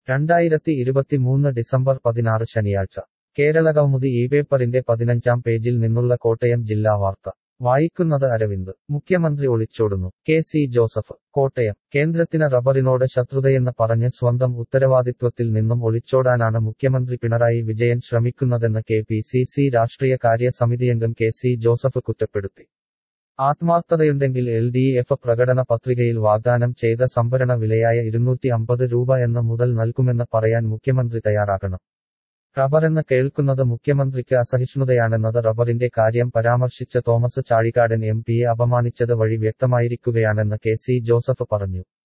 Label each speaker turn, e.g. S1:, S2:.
S1: രണ്ടായിരത്തി ഇരുപത്തിമൂന്ന് ഡിസംബർ പതിനാറ് ശനിയാഴ്ച കേരളകൗമുദി ഈ പേപ്പറിന്റെ പതിനഞ്ചാം പേജിൽ നിന്നുള്ള കോട്ടയം ജില്ലാ വാർത്ത വായിക്കുന്നത് അരവിന്ദ് മുഖ്യമന്ത്രി ഒളിച്ചോടുന്നു കെ സി ജോസഫ് കോട്ടയം കേന്ദ്രത്തിന് റബ്ബറിനോട് ശത്രുതയെന്ന് പറഞ്ഞ് സ്വന്തം ഉത്തരവാദിത്വത്തിൽ നിന്നും ഒളിച്ചോടാനാണ് മുഖ്യമന്ത്രി പിണറായി വിജയൻ ശ്രമിക്കുന്നതെന്ന് കെ പി സി സി രാഷ്ട്രീയ കാര്യ സമിതിയംഗം കെ സി ജോസഫ് കുറ്റപ്പെടുത്തി ആത്മാർത്ഥതയുണ്ടെങ്കിൽ എൽ ഡി എഫ് പ്രകടന പത്രികയിൽ വാഗ്ദാനം ചെയ്ത സംഭരണ വിലയായ ഇരുന്നൂറ്റി അമ്പത് രൂപ എന്ന മുതൽ നൽകുമെന്ന് പറയാൻ മുഖ്യമന്ത്രി തയ്യാറാകണം റബ്ബറെന്ന് കേൾക്കുന്നത് മുഖ്യമന്ത്രിക്ക് അസഹിഷ്ണുതയാണെന്നത് റബ്ബറിന്റെ കാര്യം പരാമർശിച്ച തോമസ് ചാഴികാടൻ എം പിയെ അപമാനിച്ചത് വഴി വ്യക്തമായിരിക്കുകയാണെന്ന് കെ സി ജോസഫ് പറഞ്ഞു